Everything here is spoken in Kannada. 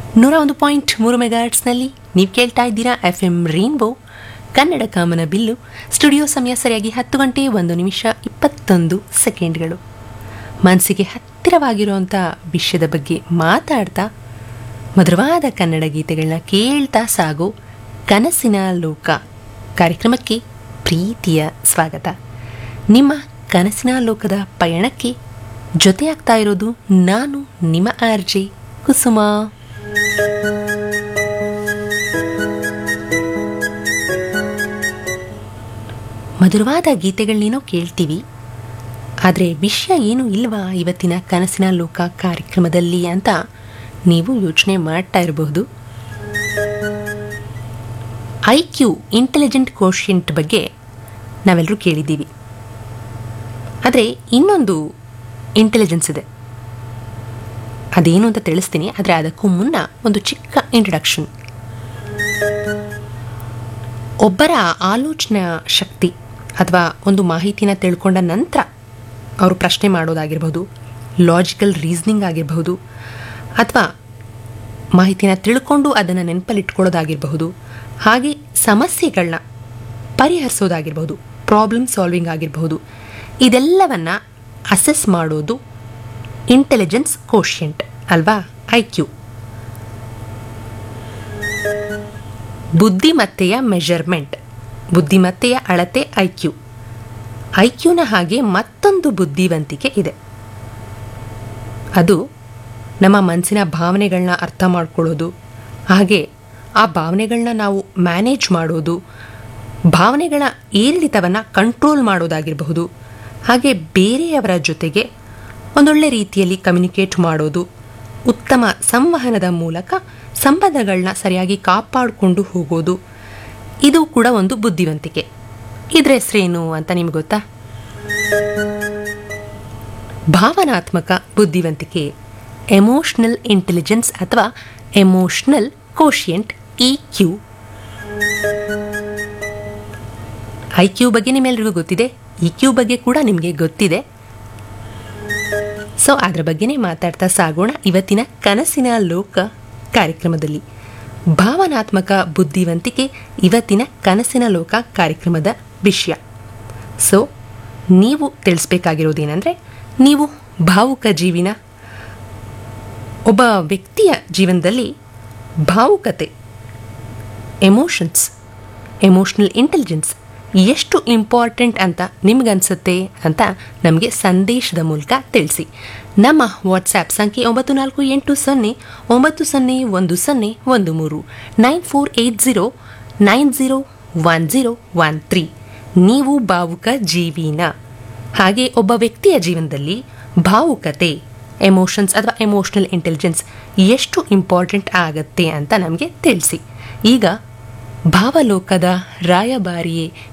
ನೂರ ಒಂದು ಪಾಯಿಂಟ್ ಮೂರು ಮೆಗಾಟ್ಸ್ನಲ್ಲಿ ನೀವು ಕೇಳ್ತಾ ಇದ್ದೀರಾ ಎಫ್ ಎಂ ರೈನ್ಬೋ ಕನ್ನಡ ಕಾಮನ ಬಿಲ್ಲು ಸ್ಟುಡಿಯೋ ಸಮಯ ಸರಿಯಾಗಿ ಹತ್ತು ಗಂಟೆ ಒಂದು ನಿಮಿಷ ಇಪ್ಪತ್ತೊಂದು ಸೆಕೆಂಡ್ಗಳು ಮನಸ್ಸಿಗೆ ಹತ್ತಿರವಾಗಿರುವಂಥ ವಿಷಯದ ಬಗ್ಗೆ ಮಾತಾಡ್ತಾ ಮಧುರವಾದ ಕನ್ನಡ ಗೀತೆಗಳನ್ನ ಕೇಳ್ತಾ ಸಾಗೋ ಕನಸಿನ ಲೋಕ ಕಾರ್ಯಕ್ರಮಕ್ಕೆ ಪ್ರೀತಿಯ ಸ್ವಾಗತ ನಿಮ್ಮ ಕನಸಿನ ಲೋಕದ ಪಯಣಕ್ಕೆ ಜೊತೆಯಾಗ್ತಾ ಇರೋದು ನಾನು ನಿಮ್ಮ ಆರ್ಜೆ ಕುಸುಮ ಮಧುರವಾದ ಗೀತೆಗಳನ್ನೇನೋ ಕೇಳ್ತೀವಿ ಆದರೆ ವಿಷಯ ಏನು ಇಲ್ವಾ ಇವತ್ತಿನ ಕನಸಿನ ಲೋಕ ಕಾರ್ಯಕ್ರಮದಲ್ಲಿ ಅಂತ ನೀವು ಯೋಚನೆ ಮಾಡ್ತಾ ಇರಬಹುದು ಐ ಕ್ಯೂ ಇಂಟೆಲಿಜೆಂಟ್ ಕೋಶಿಯಂಟ್ ಬಗ್ಗೆ ನಾವೆಲ್ಲರೂ ಕೇಳಿದ್ದೀವಿ ಆದರೆ ಇನ್ನೊಂದು ಇಂಟೆಲಿಜೆನ್ಸ್ ಇದೆ ಅದೇನು ಅಂತ ತಿಳಿಸ್ತೀನಿ ಆದರೆ ಅದಕ್ಕೂ ಮುನ್ನ ಒಂದು ಚಿಕ್ಕ ಇಂಟ್ರಡಕ್ಷನ್ ಒಬ್ಬರ ಆಲೋಚನಾ ಶಕ್ತಿ ಅಥವಾ ಒಂದು ಮಾಹಿತಿನ ತಿಳ್ಕೊಂಡ ನಂತರ ಅವರು ಪ್ರಶ್ನೆ ಮಾಡೋದಾಗಿರ್ಬೋದು ಲಾಜಿಕಲ್ ರೀಸ್ನಿಂಗ್ ಆಗಿರಬಹುದು ಅಥವಾ ಮಾಹಿತಿನ ತಿಳ್ಕೊಂಡು ಅದನ್ನು ನೆನಪಲ್ಲಿಟ್ಕೊಳ್ಳೋದಾಗಿರಬಹುದು ಹಾಗೆ ಸಮಸ್ಯೆಗಳನ್ನ ಪರಿಹರಿಸೋದಾಗಿರ್ಬಹುದು ಪ್ರಾಬ್ಲಮ್ ಸಾಲ್ವಿಂಗ್ ಆಗಿರಬಹುದು ಇದೆಲ್ಲವನ್ನ ಅಸೆಸ್ ಮಾಡೋದು ಇಂಟೆಲಿಜೆನ್ಸ್ ಕೋಶಿಯಂಟ್ ಅಲ್ವಾ ಐ ಕ್ಯೂ ಬುದ್ಧಿಮತ್ತೆಯ ಮೆಜರ್ಮೆಂಟ್ ಬುದ್ಧಿಮತ್ತೆಯ ಅಳತೆ ಐ ಕ್ಯೂ ಐ ಕ್ಯೂನ ಹಾಗೆ ಮತ್ತೊಂದು ಬುದ್ಧಿವಂತಿಕೆ ಇದೆ ಅದು ನಮ್ಮ ಮನಸ್ಸಿನ ಭಾವನೆಗಳನ್ನ ಅರ್ಥ ಮಾಡ್ಕೊಳ್ಳೋದು ಹಾಗೆ ಆ ಭಾವನೆಗಳನ್ನ ನಾವು ಮ್ಯಾನೇಜ್ ಮಾಡೋದು ಭಾವನೆಗಳ ಏರಿಳಿತವನ್ನು ಕಂಟ್ರೋಲ್ ಮಾಡೋದಾಗಿರಬಹುದು ಹಾಗೆ ಬೇರೆಯವರ ಜೊತೆಗೆ ಒಂದೊಳ್ಳೆ ರೀತಿಯಲ್ಲಿ ಕಮ್ಯುನಿಕೇಟ್ ಮಾಡೋದು ಉತ್ತಮ ಸಂವಹನದ ಮೂಲಕ ಸಂಬಂಧಗಳನ್ನ ಸರಿಯಾಗಿ ಕಾಪಾಡಿಕೊಂಡು ಹೋಗೋದು ಇದು ಕೂಡ ಒಂದು ಬುದ್ಧಿವಂತಿಕೆ ಇದ್ರ ಹೆಸರೇನು ಅಂತ ನಿಮ್ಗೆ ಗೊತ್ತಾ ಭಾವನಾತ್ಮಕ ಬುದ್ಧಿವಂತಿಕೆ ಎಮೋಷನಲ್ ಇಂಟೆಲಿಜೆನ್ಸ್ ಅಥವಾ emotional quotient E Q I Q ಬಗ್ಗೆ ನಿಮ್ಮೆಲ್ರಿಗೂ ಗೊತ್ತಿದೆ ಇ ಕ್ಯೂ ಬಗ್ಗೆ ಕೂಡ ನಿಮಗೆ ಗೊತ್ತಿದೆ ಸೊ ಅದರ ಬಗ್ಗೆನೇ ಮಾತಾಡ್ತಾ ಸಾಗೋಣ ಇವತ್ತಿನ ಕನಸಿನ ಲೋಕ ಕಾರ್ಯಕ್ರಮದಲ್ಲಿ ಭಾವನಾತ್ಮಕ ಬುದ್ಧಿವಂತಿಕೆ ಇವತ್ತಿನ ಕನಸಿನ ಲೋಕ ಕಾರ್ಯಕ್ರಮದ ವಿಷಯ ಸೊ ನೀವು ತಿಳಿಸ್ಬೇಕಾಗಿರೋದೇನೆಂದರೆ ನೀವು ಭಾವುಕ ಜೀವಿನ ಒಬ್ಬ ವ್ಯಕ್ತಿಯ ಜೀವನದಲ್ಲಿ ಭಾವುಕತೆ ಎಮೋಷನ್ಸ್ ಎಮೋಷ್ನಲ್ ಇಂಟೆಲಿಜೆನ್ಸ್ ಎಷ್ಟು ಇಂಪಾರ್ಟೆಂಟ್ ಅಂತ ನಿಮ್ಗನ್ಸುತ್ತೆ ಅಂತ ನಮಗೆ ಸಂದೇಶದ ಮೂಲಕ ತಿಳಿಸಿ ನಮ್ಮ ವಾಟ್ಸ್ಯಾಪ್ ಸಂಖ್ಯೆ ಒಂಬತ್ತು ನಾಲ್ಕು ಎಂಟು ಸೊನ್ನೆ ಒಂಬತ್ತು ಸೊನ್ನೆ ಒಂದು ಸೊನ್ನೆ ಒಂದು ಮೂರು nine four eight zero nine zero one zero one three ನೀವು ಭಾವುಕ ಜೀವಿನ ಹಾಗೆ ಒಬ್ಬ ವ್ಯಕ್ತಿಯ ಜೀವನದಲ್ಲಿ ಭಾವುಕತೆ ಎಮೋಷನ್ಸ್ ಅಥವಾ ಎಮೋಷನಲ್ ಇಂಟೆಲಿಜೆನ್ಸ್ ಎಷ್ಟು ಇಂಪಾರ್ಟೆಂಟ್ ಆಗತ್ತೆ ಅಂತ ನಮಗೆ ತಿಳಿಸಿ ಈಗ ಭಾವಲೋಕದ ರಾಯಭಾರಿಯೇ